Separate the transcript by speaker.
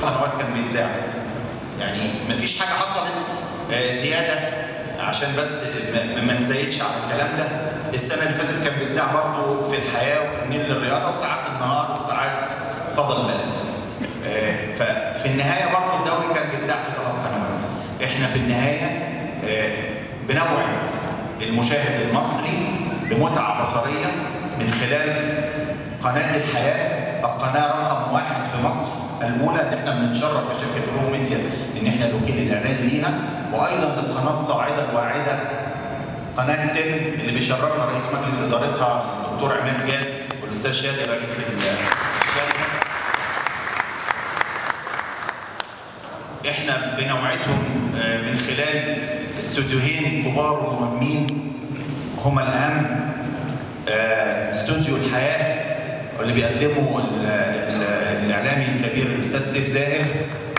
Speaker 1: قنوات كان بيتذاع يعني مفيش حاجه حصلت آه، زياده عشان بس ما- ما نزايدش على الكلام ده السنه اللي فاتت كان بيتذاع برضه في الحياه وفي النيل للرياضه وساعات النهار وساعات صدى البلد آه، ففي النهايه برضه الدوري كان بيتذاع في ثلاث قنوات احنا في النهايه آه، بنوعد المشاهد المصري بمتعه بصريه من خلال قناه الحياه القناه رقم واحد في مصر الاولى اللي احنا بنتشرف كشركه برو ميديا ان احنا الوكيل الاعلاني ليها وايضا القناه الصاعده الواعده قناه تم اللي بيشرفنا رئيس مجلس ادارتها الدكتور عماد جاد والاستاذ شادي رئيس الشركه احنا بنوعدهم آه، من خلال استوديوهين كبار ومهمين هما الاهم آه، استوديو الحياه واللي بيقدمه ال- ال- الاعلامي الكبير الاستاذ سيف زاهر